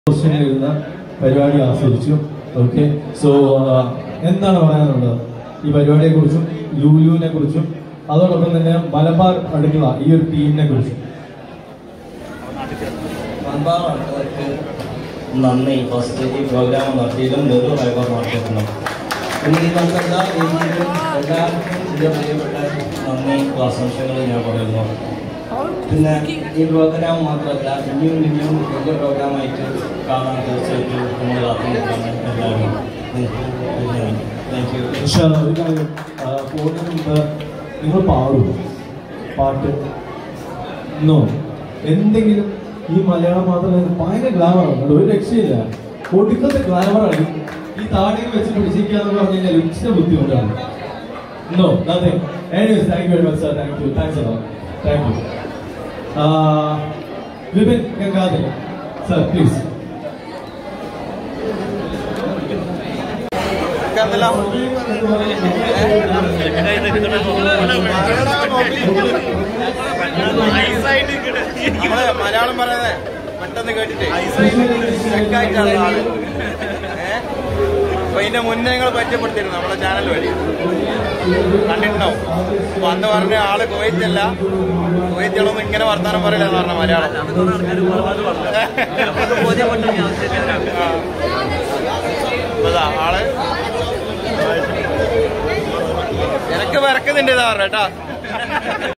Question എഴുതുന്ന പരിപാടി ആസ്വദിച്ചു ഓക്കെ സോ എന്താണ് പറയാനുള്ളത് ഈ പരിപാടിയെ കുറിച്ചും ലൂലുവിനെ കുറിച്ചും അതോടൊപ്പം തന്നെ മലബാർ അടുക്കള ഈ ഒരു ടീമിനെ കുറിച്ചും മലബാർ അടുക്കളയ്ക്ക് നന്ദി ഫസ്റ്റ് ഈ പ്രോഗ്രാം നടത്തിയതും നെഹ്റു ഫൈബർ മാർക്കറ്റിനും പിന്നെ ഈ നമുക്ക് എല്ലാ രീതിയിലും എല്ലാവർക്കും എൻ്റെ പ്രിയപ്പെട്ട നന്ദി ആശംസകൾ ഞാൻ പറയുന്നു പിന്നെ ഈ പ്രോഗ്രാം മാത്രമല്ല ഇനിയും ഇനിയും വലിയ പ്രോഗ്രാമായിട്ട് കാണാൻ തീർച്ചയായിട്ടും നമ്മൾ കാത്തിരിക്കുകയാണ് എല്ലാവരും താങ്ക് യു ഇൻഷാ അല്ലാ, ഒരു കാര്യം ആ, പോകുന്നതിന് മുമ്പ് നിങ്ങൾ പാടും പാട്ട് നോ എന്തെങ്കിലും ഈ മലയാളം മാത്രമല്ല ഭയങ്കര ഗ്ലാമറാണ് കേട്ടോ ഒരു രക്ഷയില്ല ഒടുക്കത്തെ ഗ്ലാമറാണ് ഈ താടിയിൽ വെച്ച് പിടിച്ചിരിക്കാന്ന് പറഞ്ഞു കഴിഞ്ഞാൽ ഉച്ച ബുദ്ധിമുട്ടാണ് no nothing anyways thank you very much sir thank you thanks അല്ലോ thank you Vipin Gangadharan sir please നമ്മള് മലയാളം പറയുന്നത് പെട്ടെന്ന് കേട്ടിട്ട് ചെക്കായിട്ടാണ് ആള് ഏ? അപ്പൊ ഇതിന്റെ മുന്നേ നിങ്ങൾ പരിചയപ്പെടുത്തിയിരുന്നു നമ്മുടെ ചാനൽ വഴി കണ്ടിട്ടുണ്ടാവും അപ്പൊ അന്ന് പറഞ്ഞ ആള് കുവൈറ്റല്ല കുവൈറ്റുകളൊന്നും ഇങ്ങനെ വർത്താനം പറയില്ല എന്ന് പറഞ്ഞ മലയാളം ആ. അപ്പൊ ഇതാ ആള് എനക്ക് വിറക്കുന്നുണ്ട് ഇതാ പറഞ്ഞ കേട്ടാ